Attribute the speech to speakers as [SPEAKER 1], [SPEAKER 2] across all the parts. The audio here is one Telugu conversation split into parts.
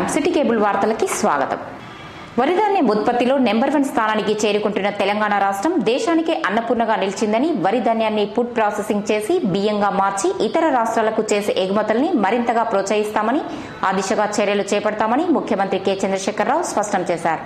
[SPEAKER 1] సిటీ కేబుల్ వార్తలకి స్వాగతం వరిధాన్యం ఉత్పత్తిలో నెంబర్ వన్ స్థానానికి చేరుకుంటున్న తెలంగాణ రాష్ట్రం దేశానికే అన్నపూర్ణగా నిలిచిందని వరి ధాన్యాన్ని ఫుడ్ ప్రాసెసింగ్ చేసి బియ్యంగా మార్చి ఇతర రాష్ట్రాలకు చేసే ఎగుమతుల్ని మరింతగా ప్రోత్సహిస్తామని ఆ దిశగా చర్యలు చేపడతామని ముఖ్యమంత్రి కె చంద్రశేఖరరావు స్పష్టం చేశారు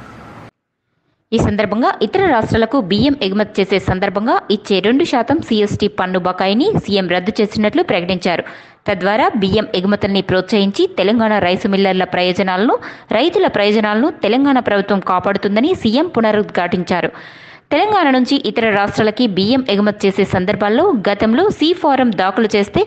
[SPEAKER 1] ఈ సందర్భంగా ఇతర రాష్ట్రాలకు బియ్యం ఎగుమతి చేసే సందర్భంగా ఇచ్చే రెండు శాతం సీఎస్టీ పన్ను బకాయిని సీఎం రద్దు చేసినట్లు ప్రకటించారు తద్వారా బియ్యం ఎగుమతుల్ని ప్రోత్సహించి తెలంగాణ రైసు మిల్లర్ల ప్రయోజనాలను రైతుల ప్రయోజనాలను తెలంగాణ ప్రభుత్వం కాపాడుతుందని సీఎం పునరుద్ఘాటించారు తెలంగాణ నుంచి ఇతర రాష్ట్రాలకి బియ్యం ఎగుమతి చేసే సందర్భాల్లో గతంలో సి ఫారం దాఖలు చేస్తే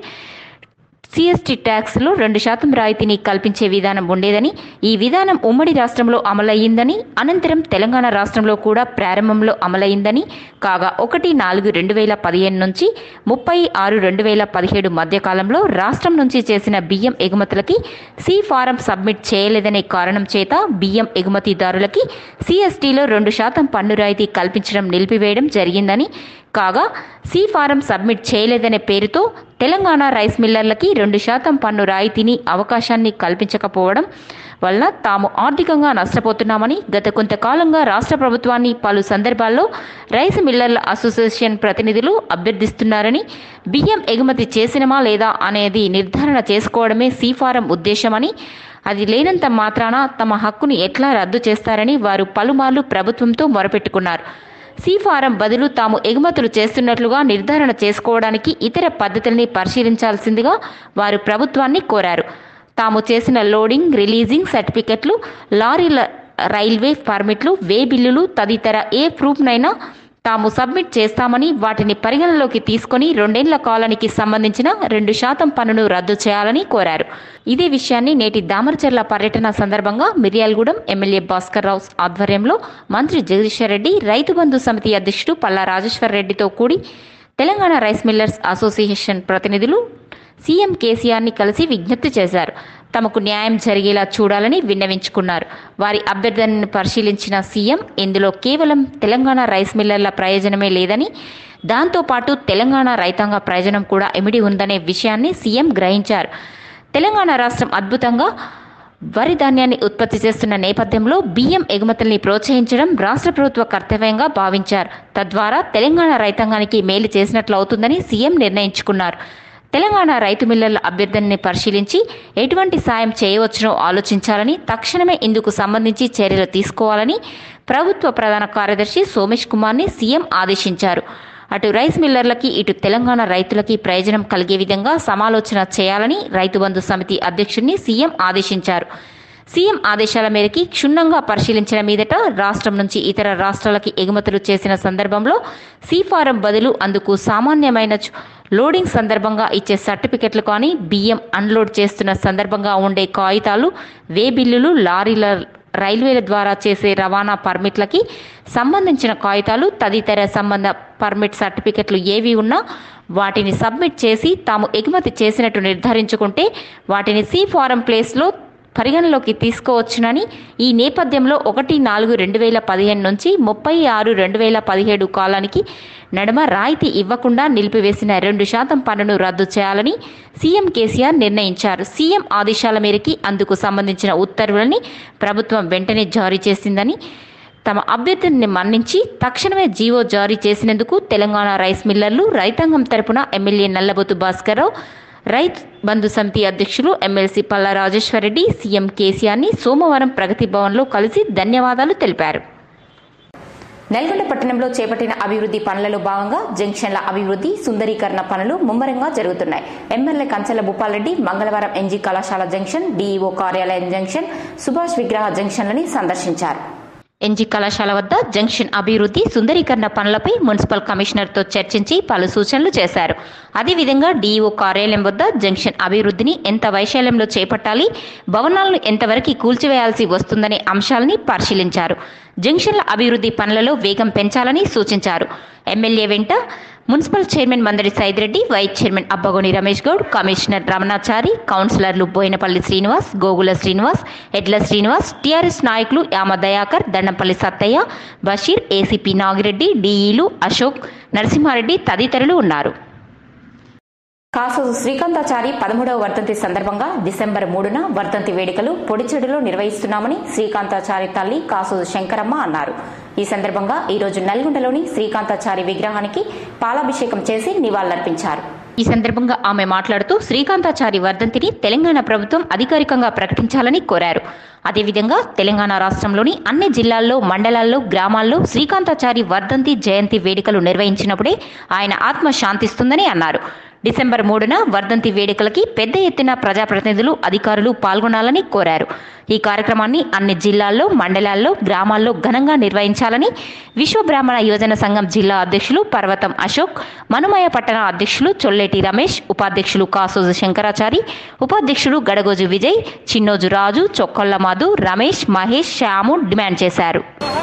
[SPEAKER 1] సిఎస్టీ ట్యాక్స్లో రెండు శాతం రాయితీని కల్పించే విధానం ఉండేదని ఈ విధానం ఉమ్మడి రాష్ట్రంలో అమలయ్యిందని అనంతరం తెలంగాణ రాష్ట్రంలో కూడా ప్రారంభంలో అమలయ్యిందని కాగా ఒకటి నాలుగు రెండు వేల పదిహేను నుంచి ముప్పై ఆరు రెండు వేల పదిహేడు మధ్య కాలంలో రాష్ట్రం నుంచి చేసిన బియ్యం ఎగుమతులకి సి ఫారం సబ్మిట్ చేయలేదనే కారణం చేత బియ్యం ఎగుమతిదారులకి సిఎస్టీలో రెండు శాతం పన్ను రాయితీ కల్పించడం నిలిపివేయడం జరిగిందని కాగా సి ఫారం సబ్మిట్ చేయలేదనే పేరుతో తెలంగాణ రైస్ మిల్లర్లకి రెండు శాతం పన్ను రాయితీని అవకాశాన్ని కల్పించకపోవడం వలన తాము ఆర్థికంగా నష్టపోతున్నామని గత కొంతకాలంగా రాష్ట్ర ప్రభుత్వాన్ని పలు సందర్భాల్లో రైస్ మిల్లర్ల అసోసియేషన్ ప్రతినిధులు అభ్యర్థిస్తున్నారని బియ్యం ఎగుమతి చేసినమా లేదా అనేది నిర్ధారణ చేసుకోవడమే సి ఫారం ఉద్దేశమని అది లేనంత మాత్రాన తమ హక్కుని ఎట్లా రద్దు చేస్తారని వారు పలుమార్లు ప్రభుత్వంతో మొరపెట్టుకున్నారు సి ఫారం బదులు తాము ఎగుమతులు చేస్తున్నట్లుగా నిర్ధారణ చేసుకోవడానికి ఇతర పద్ధతుల్ని పరిశీలించాల్సిందిగా వారు ప్రభుత్వాన్ని కోరారు తాము చేసిన లోడింగ్ రిలీజింగ్ సర్టిఫికెట్లు లారీల రైల్వే పర్మిట్లు వే బిల్లులు తదితర ఏ ప్రూఫ్నైనా తాము సబ్మిట్ చేస్తామని వాటిని పరిగణలోకి తీసుకొని రెండేళ్ల కాలానికి సంబంధించిన రెండు శాతం పన్నును రద్దు చేయాలని కోరారు ఇదే విషయాన్ని నేటి దామరచర్ల పర్యటన సందర్భంగా మిర్యాలగూడెం ఎమ్మెల్యే భాస్కర్ రావు ఆధ్వర్యంలో మంత్రి జగదీశ్వర్ రెడ్డి రైతు బంధు సమితి అధ్యక్షుడు పల్లా రాజేశ్వర్ రెడ్డితో కూడి తెలంగాణ రైస్ మిల్లర్స్ అసోసియేషన్ ప్రతినిధులు సీఎం కేసీఆర్ని కలిసి విజ్ఞప్తి చేశారు తమకు న్యాయం జరిగేలా చూడాలని విన్నవించుకున్నారు వారి అభ్యర్థనను పరిశీలించిన సీఎం ఇందులో కేవలం తెలంగాణ రైస్ మిల్లర్ల ప్రయోజనమే లేదని దాంతోపాటు తెలంగాణ రైతాంగ ప్రయోజనం కూడా ఇమిడి ఉందనే విషయాన్ని సీఎం గ్రహించారు తెలంగాణ రాష్ట్రం అద్భుతంగా వరి ధాన్యాన్ని ఉత్పత్తి చేస్తున్న నేపథ్యంలో బియ్యం ఎగుమతుల్ని ప్రోత్సహించడం రాష్ట్ర ప్రభుత్వ కర్తవ్యంగా భావించారు తద్వారా తెలంగాణ రైతాంగానికి మేలు చేసినట్లు అవుతుందని సీఎం నిర్ణయించుకున్నారు తెలంగాణ రైతు మిల్లర్ల అభ్యర్థనని పరిశీలించి ఎటువంటి సాయం చేయవచ్చునో ఆలోచించాలని తక్షణమే ఇందుకు సంబంధించి చర్యలు తీసుకోవాలని ప్రభుత్వ ప్రధాన కార్యదర్శి సోమేష్ కుమార్ని సీఎం ఆదేశించారు అటు రైస్ మిల్లర్లకి ఇటు తెలంగాణ రైతులకి ప్రయోజనం కలిగే విధంగా సమాలోచన చేయాలని రైతు బంధు సమితి అధ్యక్షుడిని సీఎం ఆదేశించారు సీఎం ఆదేశాల మేరకి క్షుణ్ణంగా పరిశీలించిన మీదట రాష్ట్రం నుంచి ఇతర రాష్ట్రాలకి ఎగుమతులు చేసిన సందర్భంలో సీ ఫారం బదులు అందుకు సామాన్యమైన చు- లోడింగ్ సందర్భంగా ఇచ్చే సర్టిఫికెట్లు కానీ బియ్యం అన్లోడ్ చేస్తున్న సందర్భంగా ఉండే కాగితాలు వే బిల్లులు లారీల రైల్వేల ద్వారా చేసే రవాణా పర్మిట్లకి సంబంధించిన కాగితాలు తదితర సంబంధ పర్మిట్ సర్టిఫికెట్లు ఏవి ఉన్నా వాటిని సబ్మిట్ చేసి తాము ఎగుమతి చేసినట్టు నిర్ధారించుకుంటే వాటిని సి ఫారం ప్లేస్లో పరిగణలోకి తీసుకోవచ్చునని ఈ నేపథ్యంలో ఒకటి నాలుగు రెండు వేల పదిహేను నుంచి ముప్పై ఆరు రెండు వేల పదిహేడు కాలానికి నడుమ రాయితీ ఇవ్వకుండా నిలిపివేసిన రెండు శాతం పన్నును రద్దు చేయాలని సీఎం కేసీఆర్ నిర్ణయించారు సీఎం ఆదేశాల మేరకి అందుకు సంబంధించిన ఉత్తర్వులని ప్రభుత్వం వెంటనే జారీ చేసిందని తమ అభ్యర్థిని మన్నించి తక్షణమే జీవో జారీ చేసినందుకు తెలంగాణ రైస్ మిల్లర్లు రైతాంగం తరపున ఎమ్మెల్యే నల్లబోతు భాస్కర్రావు రైత్ బంధు సమితి అధ్యక్షులు ఎమ్మెల్సీ పల్లా రాజేశ్వరరెడ్డి సీఎం కేసీఆర్ని సోమవారం ప్రగతి భవన్లో కలిసి ధన్యవాదాలు తెలిపారు నల్గొండ పట్టణంలో చేపట్టిన అభివృద్ధి పనులలో భాగంగా జంక్షన్ల అభివృద్ధి సుందరీకరణ పనులు ముమ్మరంగా జరుగుతున్నాయి ఎమ్మెల్యే కంచెల భూపాల్రెడ్డి మంగళవారం ఎన్జీ కళాశాల జంక్షన్ డీఈఓ కార్యాలయం జంక్షన్ సుభాష్ విగ్రహ జంక్షన్లని సందర్శించారు ఎన్జీ కళాశాల వద్ద జంక్షన్ అభివృద్ధి సుందరీకరణ పనులపై మున్సిపల్ కమిషనర్తో చర్చించి పలు సూచనలు చేశారు అదేవిధంగా డీఈఓ కార్యాలయం వద్ద జంక్షన్ అభివృద్ధిని ఎంత వైశాల్యంలో చేపట్టాలి భవనాలను ఎంతవరకు కూల్చివేయాల్సి వస్తుందనే అంశాలని పరిశీలించారు జంక్షన్ల అభివృద్ధి పనులలో వేగం పెంచాలని సూచించారు ఎమ్మెల్యే వెంట municipal chairman Mandadi Saidireddy vice chairman Abbagoni Ramesh Goud commissioner Ramanachari కౌన్సిలర్లు బోయినపల్లి శ్రీనివాస్ గోగుల శ్రీనివాస్ ఎడ్ల శ్రీనివాస్ టీఆర్ఎస్ నాయకులు యామ దయాకర్ దండంపల్లి సత్తయ్య బషీర్ ఏసీపీ నాగిరెడ్డి డీఈలు అశోక్ నరసింహారెడ్డి తదితరులు ఉన్నారు కాసోజు శ్రీకాంతాచారి పదమూడవ వర్ధంతి సందర్భంగా డిసెంబర్ మూడున వర్ధంతి వేడుకలు పొడిచెడులో నిర్వహిస్తున్నామని శ్రీకాంతాచారి తల్లి కాసోజు శంకరమ్మ అన్నారు ఈ సందర్భంగా ఈరోజు నల్గొండలోని శ్రీకాంతాచారి విగ్రహానికి పాలాభిషేకం చేసి నివాళులర్పించారు ఈ సందర్భంగా ఆమె మాట్లాడుతూ శ్రీకాంతాచారి వర్ధంతిని తెలంగాణ ప్రభుత్వం అధికారికంగా ప్రకటించాలని కోరారు అదేవిధంగా తెలంగాణ రాష్ట్రంలోని అన్ని జిల్లాల్లో మండలాల్లో గ్రామాల్లో శ్రీకాంతాచారి వర్ధంతి జయంతి వేడుకలు నిర్వహించినప్పుడే ఆయన ఆత్మ శాంతిస్తుందని అన్నారు డిసెంబర్ మూడున వర్ధంతి వేడుకలకి పెద్ద ఎత్తున ప్రజాప్రతినిధులు అధికారులు పాల్గొనాలని కోరారు ఈ కార్యక్రమాన్ని అన్ని జిల్లాల్లో మండలాల్లో గ్రామాల్లో ఘనంగా నిర్వహించాలని విశ్వబ్రాహ్మణ యువజన సంఘం జిల్లా అధ్యక్షులు పర్వతం అశోక్ మనుమయ పట్టణ అధ్యక్షులు చొల్లేటి రమేష్ ఉపాధ్యక్షులు కాసోజు శంకరాచారి ఉపాధ్యక్షుడు గడగోజు విజయ్ చిన్నోజు రాజు చొక్కొల్ల మధు రమేష్ మహేష్ శ్యాము డిమాండ్ చేశారు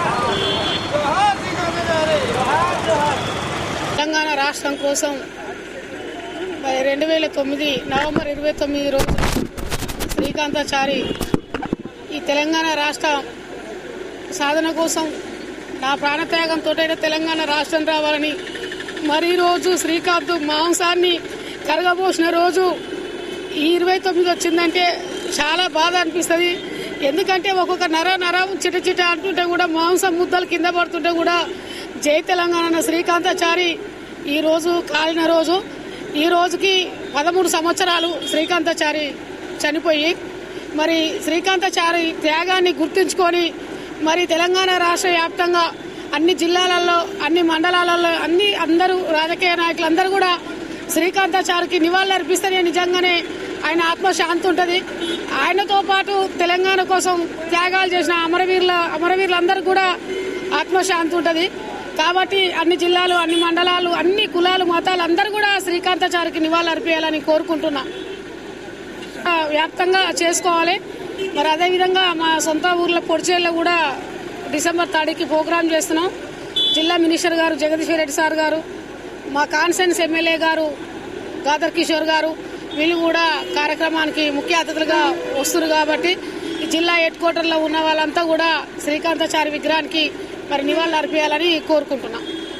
[SPEAKER 2] తెలంగాణ రాష్ట్రం కోసం మరి రెండు వేల తొమ్మిది నవంబర్ ఇరవై తొమ్మిది రోజు శ్రీకాంతాచారి ఈ తెలంగాణ రాష్ట్ర సాధన కోసం నా ప్రాణత్యాగంతో తెలంగాణ రాష్ట్రం రావాలని మరి ఈ రోజు శ్రీకాంత్ మాంసాన్ని కరగబోసిన రోజు ఈ ఇరవై తొమ్మిది వచ్చిందంటే చాలా బాధ అనిపిస్తుంది ఎందుకంటే ఒక్కొక్క నర నరం చిట చిట అంటుంటే కూడా మాంసం ముద్దలు కింద పడుతుంటే కూడా జై తెలంగాణ అన్న శ్రీకాంతాచారి ఈ రోజు కాలిన రోజు ఈ రోజుకి పదమూడు సంవత్సరాలు శ్రీకాంతాచారి చనిపోయి మరి శ్రీకాంతాచారి త్యాగాన్ని గుర్తుంచుకొని మరి తెలంగాణ రాష్ట్ర వ్యాప్తంగా అన్ని జిల్లాలలో అన్ని మండలాలలో అన్ని అందరూ రాజకీయ నాయకులు అందరూ కూడా శ్రీకాంతాచారికి నివాళులు అర్పిస్తేనే నిజంగానే ఆయన ఆత్మ శాంతి ఉంటుంది ఆయనతో పాటు తెలంగాణ కోసం త్యాగాలు చేసిన అమరవీరుల అమరవీరులందరూ కూడా ఆత్మశాంతి ఉంటుంది కాబట్టి అన్ని జిల్లాలు అన్ని మండలాలు అన్ని కులాలు మతాలు అందరూ కూడా శ్రీకాంతాచారికి నివాళులు అర్పించాలని కోరుకుంటున్నా ఆ, వ్యాప్తంగా చేసుకోవాలి మరి అదేవిధంగా మా సొంత ఊర్లో పొడిచేళ్ళలో కూడా డిసెంబర్ తారీఖు ప్రోగ్రాం చేస్తున్నాం జిల్లా మినిస్టర్ గారు జగదీశ్వర్ రెడ్డి సార్ గారు మా కాన్సెన్స్ ఎమ్మెల్యే గారు గాదర్ కిషోర్ గారు వీళ్ళు కూడా కార్యక్రమానికి ముఖ్య అతిథులుగా వస్తున్నారు కాబట్టి ఈ జిల్లా హెడ్ క్వార్టర్లో ఉన్న వాళ్ళంతా కూడా శ్రీకాంతాచారి విగ్రహానికి మరి నివాళులు అర్పించాలని కోరుకుంటున్నాం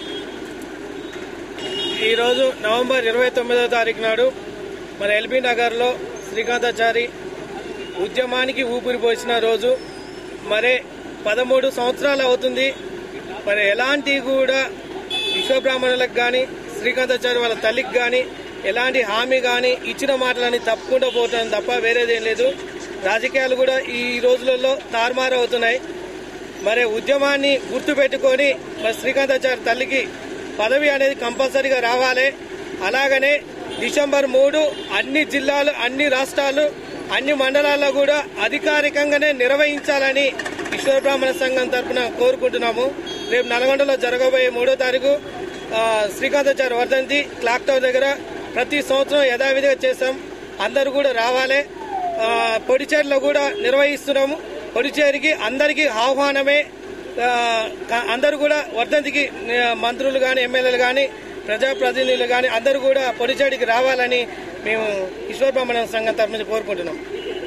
[SPEAKER 3] ఈరోజు నవంబర్ ఇరవై తొమ్మిదో తారీఖు నాడు మన ఎల్బీ నగర్లో శ్రీకాంతాచారి ఉద్యమానికి ఊపిరి పోసిన రోజు మరి పదమూడు సంవత్సరాలు అవుతుంది మరి ఎలాంటి కూడా విశ్వబ్రాహ్మణులకు కానీ శ్రీకాంతాచారి వాళ్ళ తల్లికి కానీ ఎలాంటి హామీ కానీ ఇచ్చిన మాటలని తప్పకుండా పోతాను తప్ప వేరేదేం లేదు రాజకీయాలు కూడా ఈ రోజులలో తారుమారు అవుతున్నాయి మరి ఉద్యమాన్ని గుర్తుపెట్టుకొని మరి శ్రీకాంతాచారి తల్లికి పదవి అనేది కంపల్సరీగా రావాలి అలాగనే డిసెంబర్ మూడు అన్ని జిల్లాలు అన్ని రాష్ట్రాలు అన్ని మండలాల్లో కూడా అధికారికంగానే నిర్వహించాలని ఈశ్వర బ్రాహ్మణ సంఘం తరఫున కోరుకుంటున్నాము రేపు నల్గొండలో జరగబోయే మూడో తారీఖు ఆ, శ్రీకాంతాచారి వర్ధంతి క్లాక్ టవర్ దగ్గర ప్రతి సంవత్సరం యథావిధిగా చేస్తాం అందరూ కూడా రావాలి ఆ, పొడిచేరులో కూడా నిర్వహిస్తున్నాము పొడిచేరికి అందరికీ ఆహ్వానమే ఆ, క- అందరూ కూడా వర్ధంతికి ఆ, మంత్రులు కానీ ఎమ్మెల్యేలు కానీ ప్రజాప్రతినిధులు కానీ అందరూ కూడా పొడిచేడికి రావాలని మేము ఈశ్వర బ్రాహ్మణ సంఘం తరఫు నుంచి కోరుకుంటున్నాం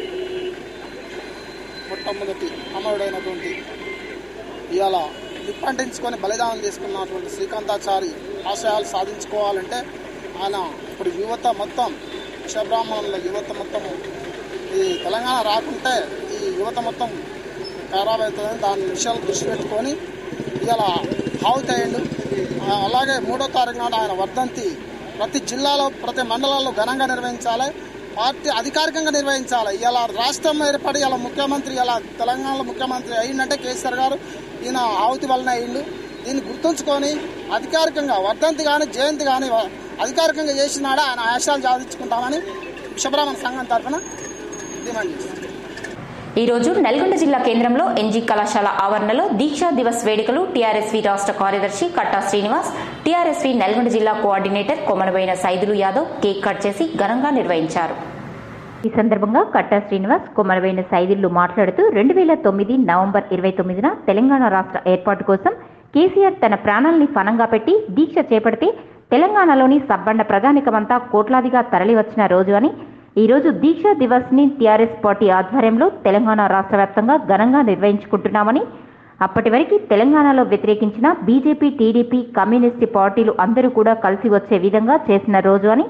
[SPEAKER 4] మొట్టమొదటి అమరుడైనటువంటి ఇవాళ నిప్పంటించుకొని బలిదానం చేసుకున్నటువంటి శ్రీకాంతాచారి ఆశయాలు సాధించుకోవాలంటే ఆయన ఇప్పుడు యువత మొత్తం విషబ్రాహ్మణుల యువత మొత్తం ఈ తెలంగాణ రాకుంటే ఈ యువత మొత్తం ఖరాబ్ అవుతుందని దాని విషయాలు దృష్టి పెట్టుకొని ఇవాళ హావుతి అయ్యిండు ఆ, అలాగే మూడో తారీఖు నాడు ఆయన వర్ధంతి ప్రతి జిల్లాలో ప్రతి మండలాల్లో ఘనంగా నిర్వహించాలి పార్టీ అధికారికంగా నిర్వహించాలి ఇలా రాష్ట్రం ఏర్పడి ఇలా ముఖ్యమంత్రి ఇలా తెలంగాణలో ముఖ్యమంత్రి అయ్యిందంటే కేసీఆర్ గారు ఈయన ఆవుతి వలన అయ్యిండు దీన్ని గుర్తుంచుకొని అధికారికంగా వర్ధంతి కానీ జయంతి కానీ అధికారికంగా చేసినాడా ఆయన ఆశయాలు సాధించుకుంటామని విశ్వబ్రాహ్మణ సంఘం తరఫున డిమాండ్ చేస్తాం
[SPEAKER 1] ఈ రోజు నల్గొండ జిల్లా కేంద్రంలో ఎన్జీ కళాశాల ఆవరణలో దీక్షా దివస్ వేడుకలు టీఆర్ఎస్వి రాష్ట్ర కార్యదర్శి కట్టా శ్రీనివాస్ టీఆర్ఎస్వి నల్గొండ జిల్లా coordinator Komanaboina Saidulu Yadav cake cut చేసి ఘనంగా నిర్వహించారు ఈ సందర్భంగా కట్టా శ్రీనివాస్ కొమరవైన సైదిళ్లు మాట్లాడుతూ రెండు వేల తొమ్మిది నవంబర్ ఇరవై తొమ్మిదిన తెలంగాణ రాష్ట్ర ఏర్పాటు కోసం కేసీఆర్ తన ప్రాణాల్ని ఫనంగా పెట్టి దీక్ష చేపడితే తెలంగాణలోని సబ్బండ ప్రజానికమంతా కోట్లాదిగా తరలివచ్చిన రోజు అని ఈ రోజు దీక్షా దివస్ ని టీఆర్ఎస్ పార్టీ ఆధ్వర్యంలో తెలంగాణ రాష్ట్ర వ్యాప్తంగా ఘనంగా నిర్వహించుకుంటున్నామని అప్పటి వరకు తెలంగాణలో వ్యతిరేకించిన బీజేపీ టీడీపీ కమ్యూనిస్టు పార్టీలు అందరూ కూడా కలిసి వచ్చే విధంగా చేసిన రోజు అని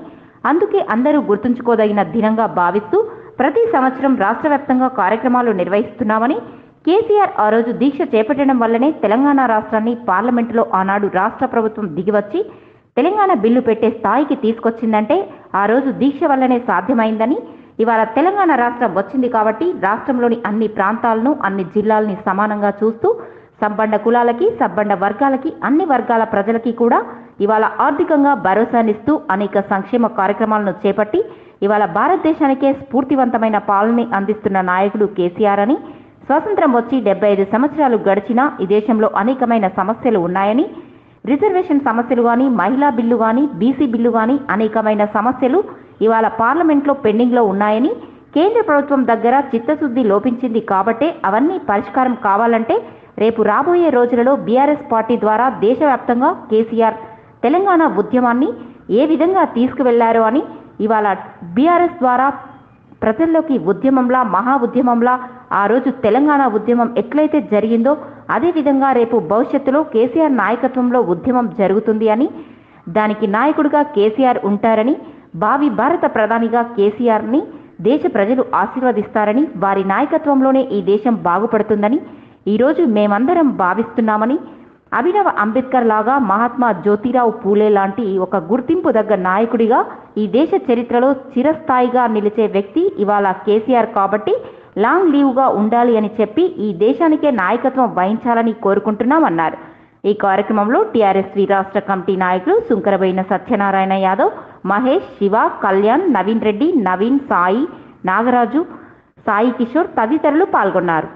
[SPEAKER 1] అందుకే అందరూ గుర్తుంచుకోదగిన దినంగా భావిస్తూ ప్రతి సంవత్సరం రాష్ట్ర వ్యాప్తంగా కార్యక్రమాలు నిర్వహిస్తున్నామని కేసీఆర్ ఆ రోజు దీక్ష చేపట్టడం వల్లనే తెలంగాణ రాష్ట్రాన్ని పార్లమెంటులో ఆనాడు రాష్ట్ర ప్రభుత్వం దిగివచ్చి తెలంగాణ బిల్లు పెట్టే స్థాయికి తీసుకొచ్చిందంటే ఆ రోజు దీక్ష వల్లనే సాధ్యమైందని ఇవాళ తెలంగాణ రాష్ట్రం వచ్చింది కాబట్టి రాష్ట్రంలోని అన్ని ప్రాంతాలను అన్ని జిల్లాల్ని సమానంగా చూస్తూ సంబండ కులాలకి సబ్బండ వర్గాలకి అన్ని వర్గాల ప్రజలకి కూడా ఇవాళ ఆర్థికంగా భరోసానిస్తూ అనేక సంక్షేమ కార్యక్రమాలను చేపట్టి ఇవాళ భారతదేశానికే స్ఫూర్తివంతమైన పాలనని అందిస్తున్న నాయకుడు కేసీఆర్ అని స్వాతంత్రం వచ్చి డెబ్బై ఐదు సంవత్సరాలు గడిచినా ఈ దేశంలో అనేకమైన సమస్యలు ఉన్నాయని రిజర్వేషన్ సమస్యలు కానీ మహిళా బిల్లు కానీ బీసీ బిల్లు కానీ అనేకమైన సమస్యలు ఇవాళ పార్లమెంట్లో పెండింగ్లో ఉన్నాయని కేంద్ర ప్రభుత్వం దగ్గర చిత్తశుద్ధి లోపించింది కాబట్టే అవన్నీ పరిష్కారం కావాలంటే రేపు రాబోయే రోజులలో బీఆర్ఎస్ పార్టీ ద్వారా దేశవ్యాప్తంగా కేసీఆర్ తెలంగాణ ఉద్యమాన్ని ఏ విధంగా తీసుకువెళ్లారో అని ఇవాళ బీఆర్ఎస్ ద్వారా ప్రజల్లోకి ఉద్యమంలా మహా ఉద్యమంలా ఆ రోజు తెలంగాణ ఉద్యమం ఎట్లయితే జరిగిందో అదే విధంగా రేపు భవిష్యత్తులో కేసీఆర్ నాయకత్వంలో ఉద్యమం జరుగుతుంది అని దానికి నాయకుడిగా కేసీఆర్ ఉంటారని భావి భారత ప్రధానిగా కేసీఆర్ని దేశ ప్రజలు ఆశీర్వదిస్తారని వారి నాయకత్వంలోనే ఈ దేశం బాగుపడుతుందని ఈరోజు మేమందరం భావిస్తున్నామని అభినవ అంబేద్కర్ లాగా మహాత్మా జ్యోతిరావు పూలే లాంటి ఒక గుర్తింపు దగ్గ నాయకుడిగా ఈ దేశ చరిత్రలో చిరస్థాయిగా నిలిచే వ్యక్తి ఇవాళ కేసీఆర్ కాబట్టి లాంగ్ లీవ్గా ఉండాలి అని చెప్పి ఈ దేశానికే నాయకత్వం వహించాలని కోరుకుంటున్నామన్నారు ఈ కార్యక్రమంలో టీఆర్ఎస్వి రాష్ట్ర కమిటీ నాయకులు సుంకరబోయిన సత్యనారాయణ యాదవ్ మహేష్ శివ కళ్యాణ్ నవీన్ రెడ్డి నవీన్ సాయి నాగరాజు సాయి కిషోర్ తదితరులు పాల్గొన్నారు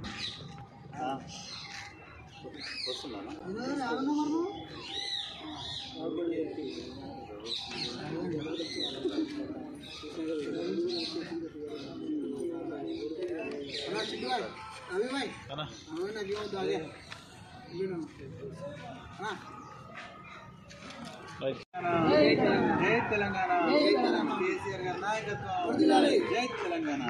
[SPEAKER 5] జై తెలంగాణ కేసీఆర్ గారి నాయకత్వం జై తెలంగాణ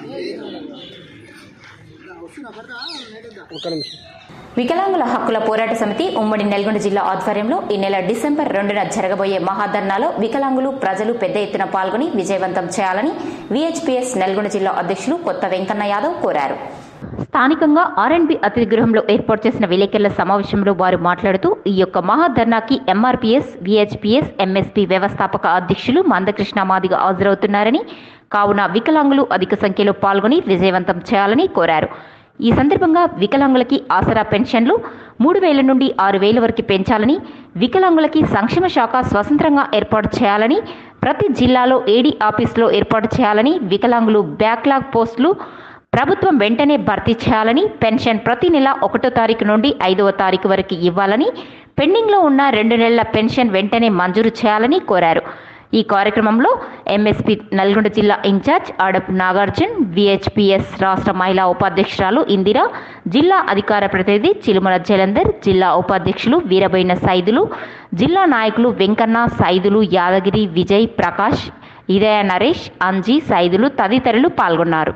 [SPEAKER 1] వికలాంగుల హక్కుల పోరాట సమితి ఉమ్మడి నల్గొండ జిల్లా ఆధ్వర్యంలో ఈ నెల డిసెంబర్ రెండున జరగబోయే మహాధర్నాలో వికలాంగులు ప్రజలు పెద్ద ఎత్తున పాల్గొని విజయవంతం చేయాలని విహెచ్పిఎస్ నల్గొండ జిల్లా అధ్యక్షులు కొత్త వెంకన్న యాదవ్ కోరారు స్థానికంగా ఆర్ఎండ్బి అతిథి గృహంలో ఏర్పాటు చేసిన విలేకరుల సమావేశంలో వారు మాట్లాడుతూ ఈ యొక్క మహాధర్నాకి ఎంఆర్పీఎస్ విహెచ్పిఎస్ ఎంఎస్పీ వ్యవస్థాపక అధ్యక్షులు మందకృష్ణ మాదిగ హాజరవుతున్నారని కావున వికలాంగులు అధిక సంఖ్యలో పాల్గొని విజయవంతం చేయాలని కోరారు ఈ సందర్భంగా వికలాంగులకి ఆసరా పెన్షన్లు మూడు వేల నుండి ఆరు వేల వరకు పెంచాలని వికలాంగులకి సంక్షేమ శాఖ స్వతంత్రంగా ఏర్పాటు చేయాలని ప్రతి జిల్లాలో ఏడీ ఆఫీసులో ఏర్పాటు చేయాలని వికలాంగులు బ్యాక్లాగ్ పోస్టులు ప్రభుత్వం వెంటనే భర్తీ చేయాలని పెన్షన్ ప్రతి నెల ఒకటో తారీఖు నుండి ఐదవ తారీఖు వరకు ఇవ్వాలని పెండింగ్లో ఉన్న రెండు నెలల పెన్షన్ వెంటనే మంజూరు చేయాలని కోరారు ఈ కార్యక్రమంలో ఎంఎస్పీ నల్గొండ జిల్లా ఇన్ఛార్జ్ ఆడపు నాగార్జున్ విహెచ్పిఎస్ రాష్ట్ర మహిళా ఉపాధ్యక్షురాలు ఇందిర జిల్లా అధికార ప్రతినిధి చిలుమల జలంధర్ జిల్లా ఉపాధ్యక్షులు వీరబోయిన సైదులు జిల్లా నాయకులు వెంకన్న సైదులు యాదగిరి విజయ్ ప్రకాష్ ఇదయ నరేష్ అంజీ సైదులు తదితరులు పాల్గొన్నారు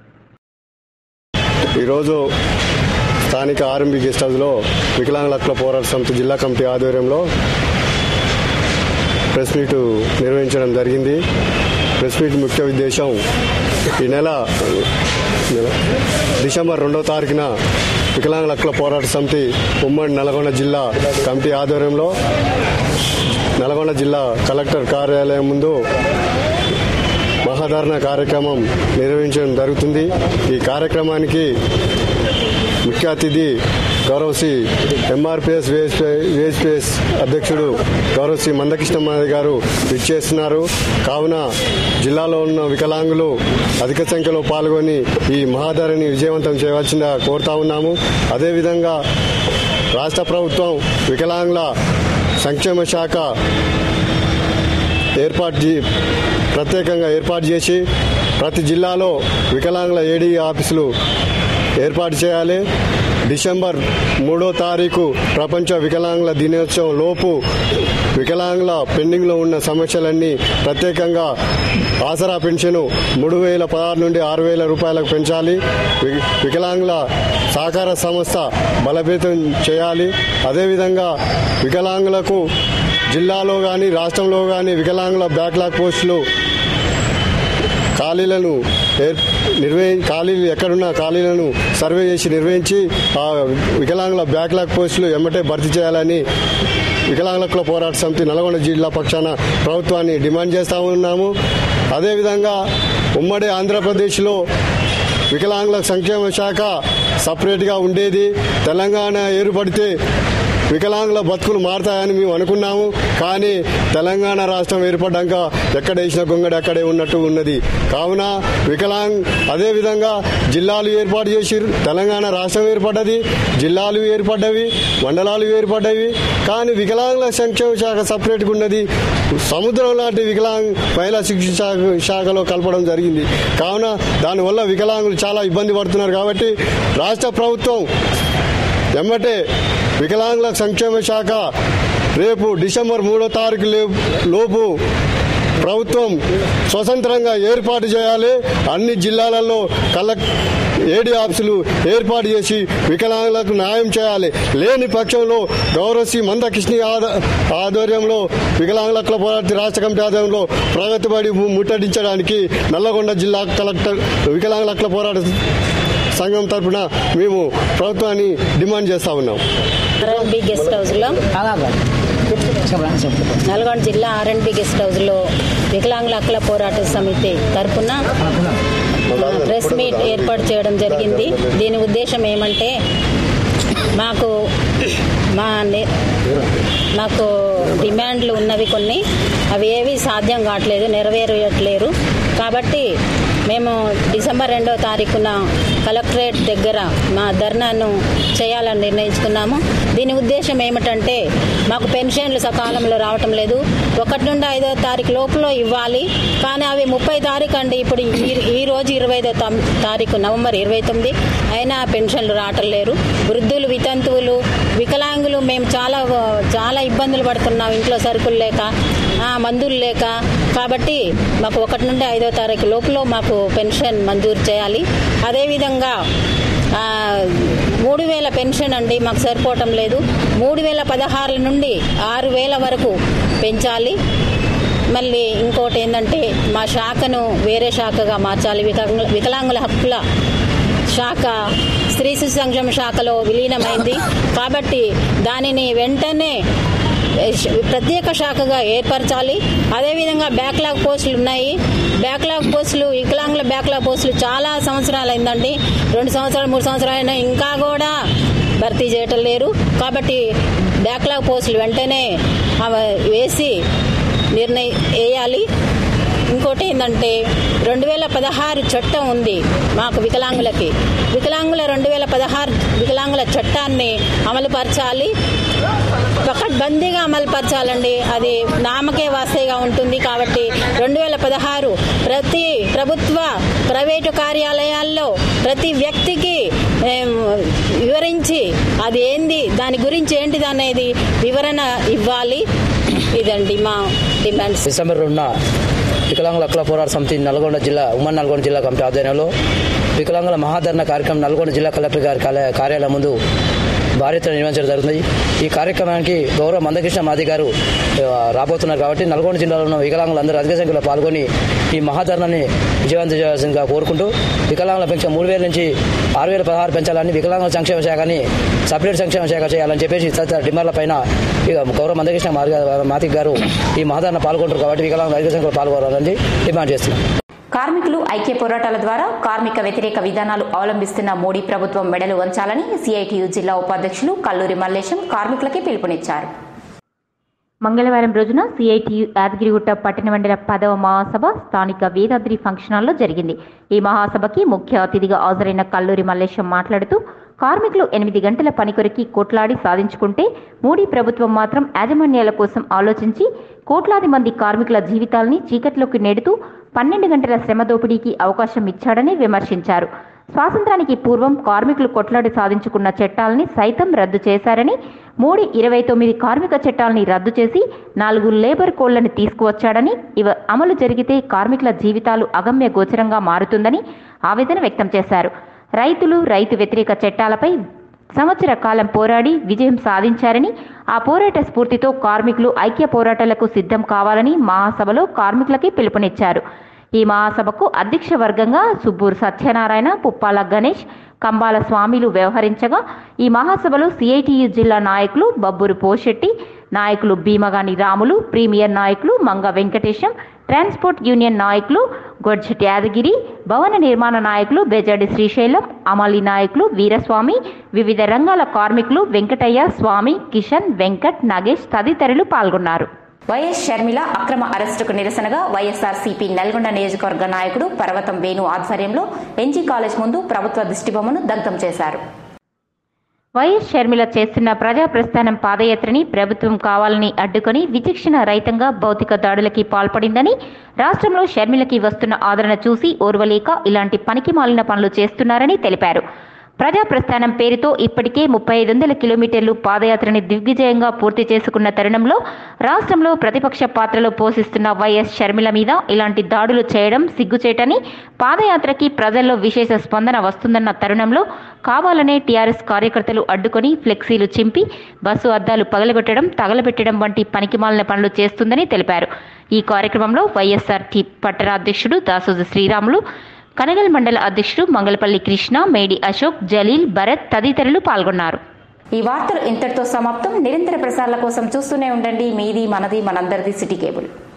[SPEAKER 6] ఈరోజు స్థానిక ఆర్ఎంబి గెస్ట్ హౌస్లో వికలాంగుల హక్కుల పోరాట సమితి జిల్లా కమిటీ ఆధ్వర్యంలో ప్రెస్ మీట్ నిర్వహించడం జరిగింది ప్రెస్ మీట్ ముఖ్య ఉద్దేశం ఈ నెల నెల డిసెంబర్ రెండో తారీఖున వికలాంగుల హక్కుల పోరాట సమితి ఉమ్మడి నల్గొండ జిల్లా కమిటీ ఆధ్వర్యంలో నల్గొండ జిల్లా కలెక్టర్ కార్యాలయం ముందు మహాధారణ కార్యక్రమం నిర్వహించడం జరుగుతుంది ఈ కార్యక్రమానికి ముఖ్య అతిథి గౌరవశ్రీ ఎంఆర్పిఎస్ విహెచ్పిఎస్ అధ్యక్షుడు గౌరవశ్రీ మందకృష్ణమాది గారు విచ్చేస్తున్నారు కావున జిల్లాలో ఉన్న వికలాంగులు అధిక సంఖ్యలో పాల్గొని ఈ మహాధారని విజయవంతం చేయవలసిందిగా కోరుతా ఉన్నాము అదేవిధంగా రాష్ట్ర ప్రభుత్వం వికలాంగుల సంక్షేమ శాఖ ఏర్పాటు చే- ప్రత్యేకంగా ఏర్పాటు చేసి ప్రతి జిల్లాలో వికలాంగుల ఏడీ ఆఫీసులు ఏర్పాటు చేయాలి డిసెంబర్ మూడో తారీఖు ప్రపంచ వికలాంగుల దినోత్సవం లోపు వికలాంగుల పెండింగ్లో ఉన్న సమస్యలన్నీ ప్రత్యేకంగా ఆసరా పెన్షన్ మూడు వేల పదహారు నుండి ఆరు వేల రూపాయలకు పెంచాలి వి- వికలాంగుల సహకార సంస్థ బలోపేతం చేయాలి అదేవిధంగా వికలాంగులకు జిల్లాలో కానీ రాష్ట్రంలో కానీ వికలాంగుల బ్యాక్లాగ్ పోస్టులు ఖాళీలను ఏర్ నిర్వహి ఖాళీలు ఎక్కడున్న ఖాళీలను సర్వే చేసి నిర్వహించి ఆ వికలాంగుల బ్యాక్లాగ్ పోస్టులు ఎమ్మటే భర్తీ చేయాలని వికలాంగుల హక్కుల పోరాట సమితి నల్గొండ జిల్లా పక్షాన ప్రభుత్వాన్ని డిమాండ్ చేస్తా ఉన్నాము అదేవిధంగా ఉమ్మడి ఆంధ్రప్రదేశ్లో వికలాంగుల సంక్షేమ శాఖ సపరేట్గా ఉండేది తెలంగాణ ఏర్పడితే వికలాంగుల బతుకులు మారుతాయని మేము అనుకున్నాము కానీ తెలంగాణ రాష్ట్రం ఏర్పడ్డాక ఎక్కడ వేసిన గొంగడి అక్కడే ఉన్నట్టు ఉన్నది కావున వికలాంగ్ అదేవిధంగా జిల్లాలు ఏర్పాటు చేసి తెలంగాణ రాష్ట్రం ఏర్పడ్డది జిల్లాలు ఏర్పడ్డవి మండలాలు ఏర్పడ్డవి కానీ వికలాంగుల సంక్షేమ శాఖ సపరేట్గా ఉన్నది సముద్రం లాంటి వికలాంగ్ మహిళా శిక్షణ శాఖ శాఖలో కలపడం జరిగింది కావున దానివల్ల వికలాంగులు చాలా ఇబ్బంది పడుతున్నారు కాబట్టి రాష్ట్ర ప్రభుత్వం ఎమ్మటే వికలాంగుల సంక్షేమ శాఖ రేపు డిసెంబర్ మూడో తారీఖు లే- లోపు ప్రభుత్వం స్వతంత్రంగా ఏర్పాటు చేయాలి అన్ని జిల్లాలలో కలెక్ట్ ఏడీ ఆఫీసులు ఏర్పాటు చేసి వికలాంగులకు న్యాయం చేయాలి లేని పక్షంలో గౌరవశ్రీ మందకృష్ణ ఆద- ఆధ్వర్యంలో వికలాంగుల హక్కుల పోరాట రాష్ట్ర కమిటీ ఆధ్వర్యంలో ప్రగతి బడి ముట్టడించడానికి నల్లగొండ జిల్లా కలెక్టర్ వికలాంగుల హక్కుల పోరాట సంఘం తరపున మేము ప్రభుత్వాన్ని డిమాండ్ చేస్తా ఉన్నాం
[SPEAKER 7] ఆర్ఎండ్బి గెస్ట్ హౌస్లో నల్గొండ జిల్లా ఆర్ఎండ్బి గెస్ట్ హౌస్లో వికలాంగుల హక్కుల పోరాట సమితి తరపున ప్రెస్ మీట్ ఏర్పాటు చేయడం జరిగింది దీని ఉద్దేశం ఏమంటే మాకు మా ని- మాకు డిమాండ్లు ఉన్నవి కొన్ని అవి ఏవి సాధ్యం కావట్లేదు నెరవేరట్లేరు కాబట్టి మేము డిసెంబర్ రెండవ తారీఖున కలెక్టరేట్ దగ్గర మా ధర్నాను చేయాలని నిర్ణయించుకున్నాము దీని ఉద్దేశం ఏమిటంటే మాకు పెన్షన్లు సకాలంలో రావటం లేదు ఒకటి నుండి ఐదో తారీఖు లోపల ఇవ్వాలి కానీ అవి ముప్పై తారీఖు అండి ఇప్పుడు ఈ- ఈ రోజు ఇరవై ఐదో తం- తారీఖు నవంబర్ ఇరవై తొమ్మిది అయినా పెన్షన్లు రావటం లేరు వృద్ధులు వితంతువులు వికలాంగులు మేము చాలా చాలా ఇబ్బందులు పడుతున్నాం ఇంట్లో సరుకులు లేక ఆ, మందులు లేక కాబట్టి మాకు ఒకటి నుండి ఐదో తారీఖు లోపల మాకు పెన్షన్ మంజూరు చేయాలి అదేవిధంగా ఆ, మూడు వేల పెన్షన్ అండి మాకు సరిపోవటం లేదు మూడు వేల పదహారుల నుండి ఆరు వేల వరకు పెంచాలి మళ్ళీ ఇంకోటి ఏంటంటే మా శాఖను వేరే శాఖగా మార్చాలి వికలాంగుల వికలాంగుల హక్కుల శాఖ స్త్రీ శిశు సంక్షేమ శాఖలో విలీనమైంది కాబట్టి దానిని వెంటనే ప్రత్యేక శాఖగా ఏర్పరచాలి అదేవిధంగా బ్యాక్లాగ్ పోస్టులు ఉన్నాయి బ్యాక్లాగ్ పోస్టులు వికలాంగుల బ్యాక్లాగ్ పోస్టులు చాలా సంవత్సరాలు అయిందండి రెండు సంవత్సరాలు మూడు సంవత్సరాలు అయినా ఇంకా కూడా భర్తీ చేయటం లేరు కాబట్టి బ్యాక్లాగ్ పోస్టులు వెంటనే అవ- వేసి నిర్ణయ వేయాలి ఇంకోటి ఏంటంటే రెండు వేల పదహారు చట్టం ఉంది మాకు వికలాంగులకి వికలాంగుల రెండు వేల పదహారు వికలాంగుల చట్టాన్ని అమలుపరచాలి పకడ్బందీగా అమలుపరచాలండి అది నామకే వాస్తేగా ఉంటుంది కాబట్టి రెండు వేల పదహారు ప్రతి ప్రభుత్వ ప్రైవేటు కార్యాలయాల్లో ప్రతి వ్యక్తికి ఏం, వివరించి అది ఏంది దాని గురించి ఏంటిది అనేది వివరణ ఇవ్వాలి ఇదండి మా డిమాండ్స్
[SPEAKER 8] డిసెంబర్ రెండున వికలాంగుల హక్కుల పోరాట సమితి నల్గొండ జిల్లా ఉమ్మడి నల్గొండ జిల్లా కమిటీ ఆధ్వర్యంలో వికలాంగుల మహాధరణ కార్యక్రమం నల్గొండ జిల్లా కలెక్టర్ గారి కార్య- కార్యాలయం ముందు భారీతో నిర్వహించడం జరుగుతుంది ఈ కార్యక్రమానికి గౌరవ మందకృష్ణ మాది గారు ఆ, రాబోతున్నారు కాబట్టి నల్గొండ జిల్లాలో ఉన్న వికలాంగులందరూ అధిక సంఖ్యలో పాల్గొని ఈ మహాధరణని విజయవంతం చేయాల్సిందిగా కోరుకుంటూ వికలాంగుల పెన్షన్ మూడు వేల నుంచి ఆరు వేల పదహారు పెంచాలని వికలాంగుల సంక్షేమ శాఖని సపరేట్ సంక్షేమ శాఖ చేయాలని చెప్పేసి తదితర డిమాండ్ల పైన ఇక గౌరవ మందకృష్ణ మాతి గారు ఈ మహాధరణ పాల్గొంటారు కాబట్టి వికలాంగులు అధిక సంఖ్యలో పాల్గొనాలని డిమాండ్ చేస్తున్నాం
[SPEAKER 1] కార్మికులు ఐక్య పోరాటాల ద్వారా కార్మిక వ్యతిరేక విధానాలు అవలంబిస్తున్న మోడీ ప్రభుత్వం మెడలు వంచాలని సిఐటియు జిల్లా ఉపాధ్యక్షులు కల్లూరి మల్లేశం కార్మికులకి పిలుపునిచ్చారు మంగళవారం రోజున సిఐటియు యాదగిరిగుట్ట పట్టణ మండల పదవ మహాసభ స్థానిక వేదాద్రి ఫంక్షన్ హాల్లో జరిగింది ఈ మహాసభకి ముఖ్య అతిథిగా హాజరైన కల్లూరి మల్లేశం మాట్లాడుతూ కార్మికులు ఎనిమిది గంటల పని కొరకి కోట్లాడి సాధించుకుంటే మోడీ ప్రభుత్వం మాత్రం యాజమాన్యాల కోసం ఆలోచించి కోట్లాది మంది కార్మికుల జీవితాల్ని చీకట్లోకి నెడుతూ పన్నెండు గంటల శ్రమ దోపిడీకి అవకాశం ఇచ్చాడని విమర్శించారు స్వాతంత్రానికి పూర్వం కార్మికులు కొట్లాడి సాధించుకున్న చట్టాలని సైతం రద్దు చేశారని మోడీ ఇరవై తొమ్మిది కార్మిక చట్టాలని రద్దు చేసి నాలుగు లేబర్ కోడ్లను తీసుకువచ్చాడని ఇవి అమలు జరిగితే కార్మికుల జీవితాలు అగమ్య గోచరంగా మారుతుందని ఆవేదన వ్యక్తం చేశారు రైతులు రైతు వ్యతిరేక చట్టాలపై సంవత్సర కాలం పోరాడి విజయం సాధించారని ఆ పోరాట స్ఫూర్తితో కార్మికులు ఐక్య పోరాటాలకు సిద్ధం కావాలని మహాసభలో కార్మికులకి పిలుపునిచ్చారు ఈ మహాసభకు అధ్యక్ష వర్గంగా సుబ్బూరు సత్యనారాయణ పుప్పాల గణేష్ కంబాల స్వామిలు వ్యవహరించగా ఈ మహాసభలో సిఐటియు జిల్లా నాయకులు బబ్బూరు పోషెట్టి నాయకులు భీమగాని రాములు ప్రీమియర్ నాయకులు మంగ వెంకటేశం ట్రాన్స్పోర్ట్ యూనియన్ నాయకులు గొడ్జటి యాదగిరి భవన నిర్మాణ నాయకులు బెజడి శ్రీశైలం అమలి నాయకులు వీరస్వామి వివిధ రంగాల కార్మికులు వెంకటయ్య స్వామి కిషన్ వెంకట్ నగేష్ తదితరులు పాల్గొన్నారు వైఎస్ షర్మిల అక్రమ అరెస్టుకు నిరసనగా వైఎస్ఆర్సీపీ నల్గొండ నియోజకవర్గ నాయకుడు పర్వతం వేణు ఆధ్వర్యంలో ఎన్జీ కాలేజ్ ముందు ప్రభుత్వ దిష్టిబొమ్మను దగ్ధం చేశారు వైఎస్ షర్మిల చేస్తున్న ప్రజా ప్రస్థానం పాదయాత్రని ప్రభుత్వం కావాలని అడ్డుకొని విచక్షణ రహితంగా భౌతిక దాడులకి పాల్పడిందని రాష్ట్రంలో షర్మిలకి వస్తున్న ఆదరణ చూసి ఓర్వలేక ఇలాంటి పనికి మాలిన పనులు చేస్తున్నారని తెలిపారు ప్రజా ప్రస్థానం పేరుతో ఇప్పటికే ముప్పై ఐదు వందల కిలోమీటర్లు పాదయాత్రని దిగ్విజయంగా పూర్తి చేసుకున్న తరుణంలో రాష్ట్రంలో ప్రతిపక్ష పాత్రలో పోషిస్తున్న వైఎస్ షర్మిల మీద ఇలాంటి దాడులు చేయడం సిగ్గుచేటని పాదయాత్రకి ప్రజల్లో విశేష స్పందన వస్తుందన్న తరుణంలో కావాలనే టీఆర్ఎస్ కార్యకర్తలు అడ్డుకొని ఫ్లెక్సీలు చింపి బస్సు అద్దాలు పగలగొట్టడం తగలబెట్టడం వంటి పనికిమాలిన పనులు చేస్తుందని తెలిపారు ఈ కార్యక్రమంలో వైఎస్ఆర్ టీ పట్టణాధ్యక్షుడు దాసోజు శ్రీరాములు కనగల్ మండల అధ్యక్షుడు మంగళపల్లి కృష్ణ మేడి అశోక్ జలీల్ భరత్ తదితరులు పాల్గొన్నారు ఈ వార్తలు ఇంతటితో సమాప్తం నిరంతర ప్రసారాల కోసం చూస్తూనే ఉండండి మీది మనది మనందరిది సిటీ కేబుల్